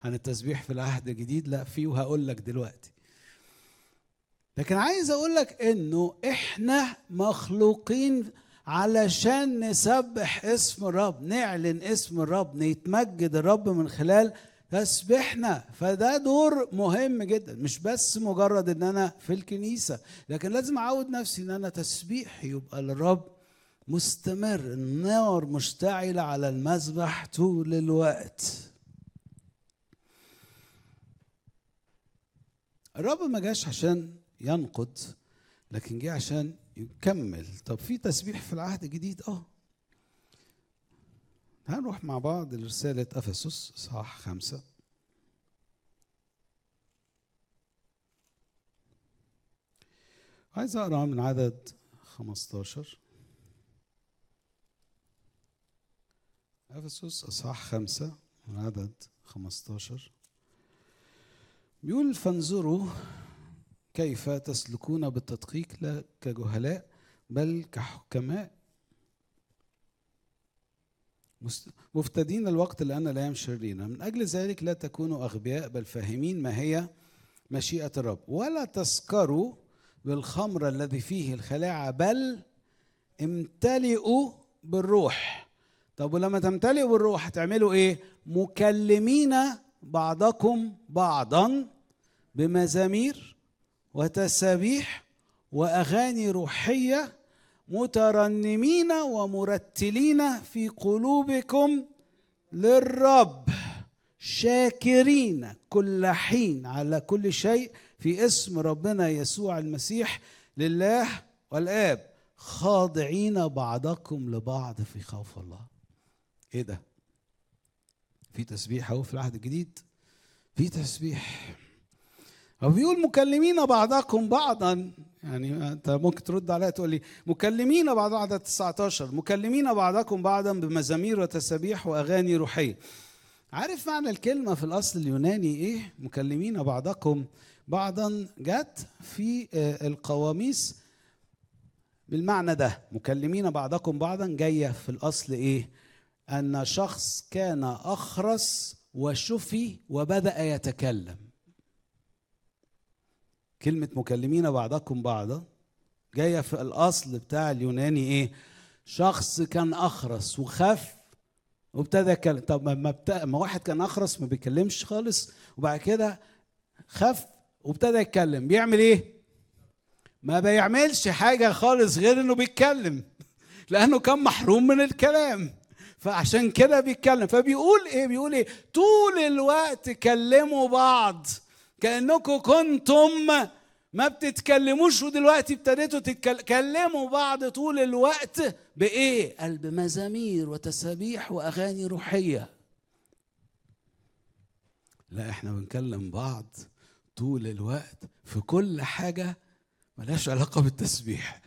عن التسبيح في العهد الجديد لا في وهقول لك دلوقتي لكن عايز اقول لك انه احنا مخلوقين علشان نسبح اسم الرب نعلن اسم الرب نتمجد الرب من خلال تسبيحنا فده دور مهم جدا مش بس مجرد ان انا في الكنيسه لكن لازم اعود نفسي ان انا تسبيح يبقى للرب مستمر النار مشتعله على المذبح طول الوقت الرب ما جاش عشان ينقض لكن جه عشان يكمل طب في تسبيح في العهد الجديد اه هنروح مع بعض لرسالة أفسس صح خمسة عايز أقرأ من عدد 15 أفسس أصحاح خمسة من عدد 15 بيقول فانظروا كيف تسلكون بالتدقيق لا كجهلاء بل كحكماء مفتدين الوقت لأن لا يمشرين من أجل ذلك لا تكونوا أغبياء بل فاهمين ما هي مشيئة الرب ولا تسكروا بالخمر الذي فيه الخلاعة بل امتلئوا بالروح طب ولما تمتلئوا بالروح هتعملوا ايه مكلمين بعضكم بعضا بمزامير وتسابيح واغاني روحيه مترنمين ومرتلين في قلوبكم للرب شاكرين كل حين على كل شيء في اسم ربنا يسوع المسيح لله والاب خاضعين بعضكم لبعض في خوف الله ايه ده في تسبيح اهو في العهد الجديد في تسبيح هو بيقول مكلمين بعضكم بعضا يعني انت ممكن ترد عليا تقول لي مكلمين بعض عدد 19 مكلمين بعضكم بعضا بمزامير وتسابيح واغاني روحيه عارف معنى الكلمه في الاصل اليوناني ايه مكلمين بعضكم بعضا جت في القواميس بالمعنى ده مكلمين بعضكم بعضا جايه في الاصل ايه ان شخص كان اخرس وشفي وبدا يتكلم كلمة مكلمين بعضكم بعضا جاية في الأصل بتاع اليوناني إيه؟ شخص كان أخرس وخف وابتدى يتكلم طب ما, بتا... ما واحد كان أخرس ما بيتكلمش خالص وبعد كده خف وابتدى يتكلم بيعمل إيه؟ ما بيعملش حاجة خالص غير إنه بيتكلم لأنه كان محروم من الكلام فعشان كده بيتكلم فبيقول إيه؟ بيقول إيه؟ طول الوقت كلموا بعض كانكم كنتم ما بتتكلموش ودلوقتي ابتديتوا تتكلموا بعض طول الوقت بايه قال بمزامير وتسابيح واغاني روحيه لا احنا بنكلم بعض طول الوقت في كل حاجه ملهاش علاقه بالتسبيح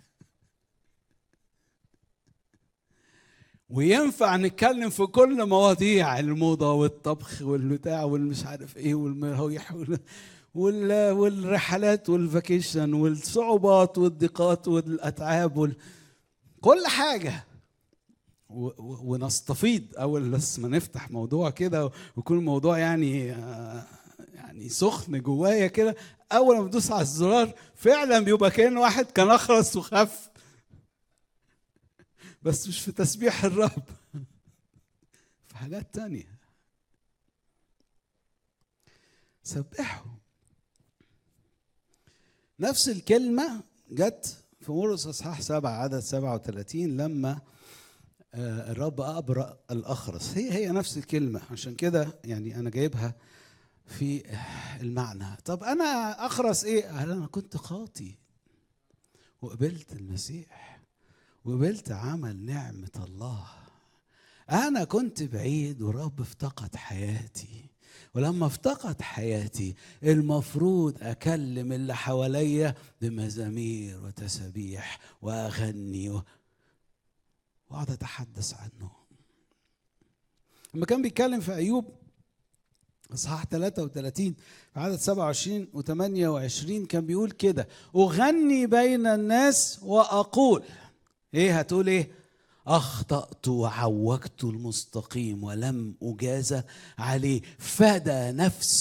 وينفع نتكلم في كل مواضيع الموضة والطبخ والبتاع والمش عارف ايه والمراويح وال... والرحلات والفاكيشن والصعوبات والضيقات والاتعاب وال... كل حاجه و... و... ونستفيض اول بس ما نفتح موضوع كده ويكون الموضوع يعني يعني سخن جوايا كده اول ما بدوس على الزرار فعلا بيبقى كان واحد كان اخرس وخف بس مش في تسبيح الرب في حاجات تانية سبحوا نفس الكلمة جت في مرقس اصحاح سبعة عدد 37 لما الرب أبرأ الأخرس هي هي نفس الكلمة عشان كده يعني أنا جايبها في المعنى طب أنا أخرس إيه؟ قال أنا كنت خاطي وقبلت المسيح وقبلت عمل نعمة الله أنا كنت بعيد ورب افتقد حياتي ولما افتقد حياتي المفروض أكلم اللي حواليا بمزامير وتسابيح وأغني و... وأقعد أتحدث عنه لما كان بيتكلم في أيوب اصحاح 33 في عدد 27 و 28 كان بيقول كده اغني بين الناس واقول ايه هتقول ايه اخطات وعوجت المستقيم ولم اجازى عليه فدى نفسي